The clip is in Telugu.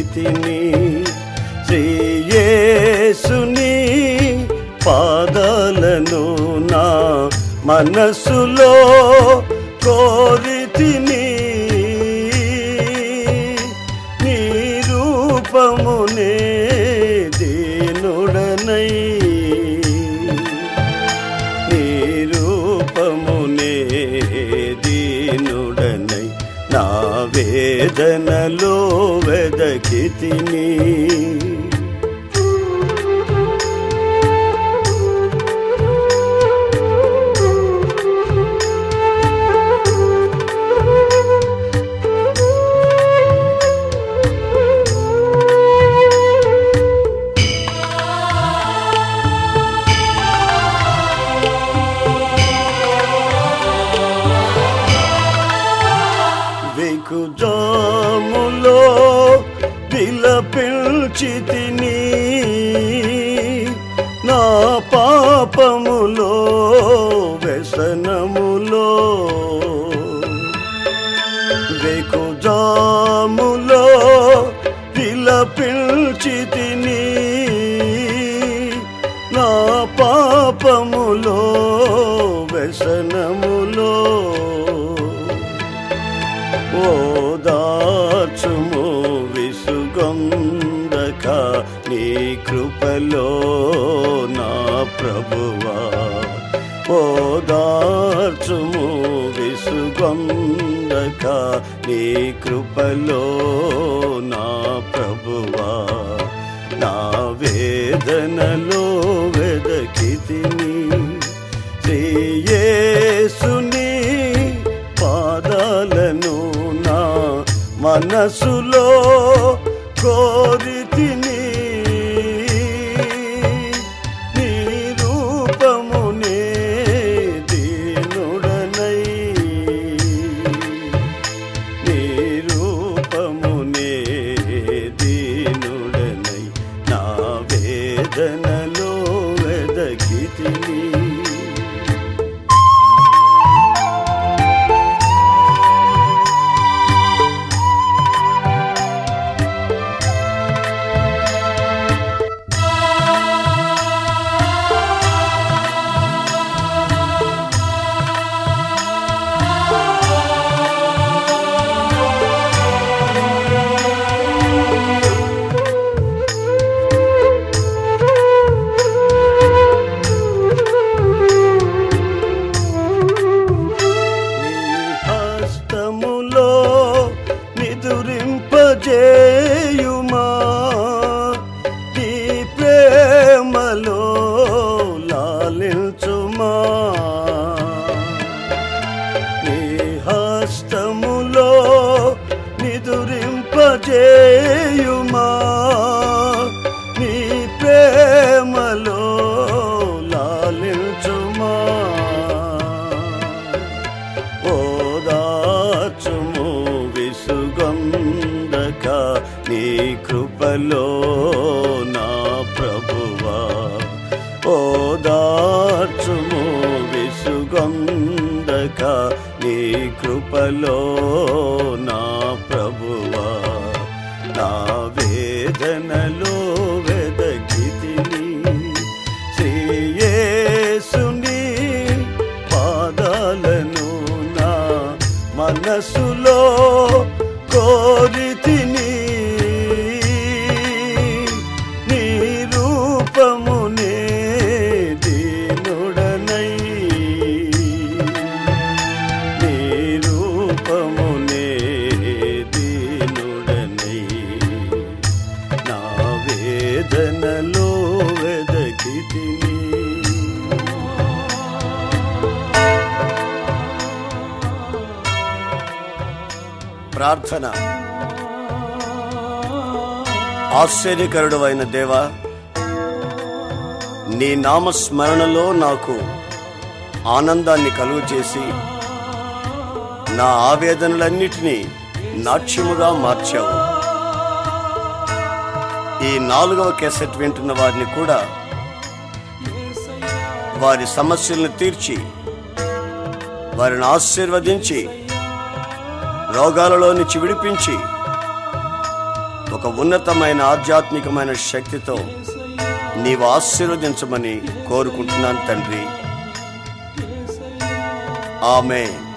వెదకితిని శ్రీయేసుని పాదాలను నా మనసులో కోరితిని నీ రూపమునే దీనుడనై నీ రూపమునే దీనుడనై నా వేదనలో వెదకితిని వెకుజాములో పిలపిల్చితిని నా పాపములో వ్యసనములో వెకుజాములో పిలపిల్చితిని నా పాపములో వ్యసనములో ఓదార్చుము విసుగొందక నీ కృపలో నా ప్రభువా ఓదార్చుము విసుగొందక నీ కృపలో నా ప్రభువా నా వేదనలో వెదకితిని శ్రీయేసుని పాదాలను నా మనసులో కోరితిని నీ రూపమునే దీనుడనై నీ రూపమునే దీనుడనై నా వేదనలో వెదకితిని నీ హస్తములో నిదురింపజేయుమా నీ ప్రేమలో లాలించుమా నీ హస్తములో నిదురింపజేయుమా నీ ప్రేమలో లాలించుమా ఓదార్చుము విసుగందక నీ కృపలో నా ప్రభువా ఓదార్చుము విసుగందక నీ కృపలో నా ప్రభువా నా వేదనలో వెదకితిని శ్రీయేసుని పాదాలను నా మనసులో కోరితిని నీ రూపమునే దీనుడనై నీ రూపమునే దీనుడనై నా వేదనలో వెదకితిని ప్రార్థన ఆశ్చర్యకరుడు అయిన దేవా నీ నామస్మరణలో నాకు ఆనందాన్ని కలుగు చేసి నా ఆవేదనలన్నిటినీ నాట్యముగా మార్చావు ఈ నాలుగవ కేసెట్ వింటున్న వారిని కూడా వారి సమస్యలను తీర్చి వారిని ఆశీర్వదించి రోగాలలో నుంచి విడిపించి ఒక ఉన్నతమైన ఆధ్యాత్మికమైన శక్తితో నీవు ఆశీర్వదించమని కోరుకుంటున్నాను తండ్రి ఆమె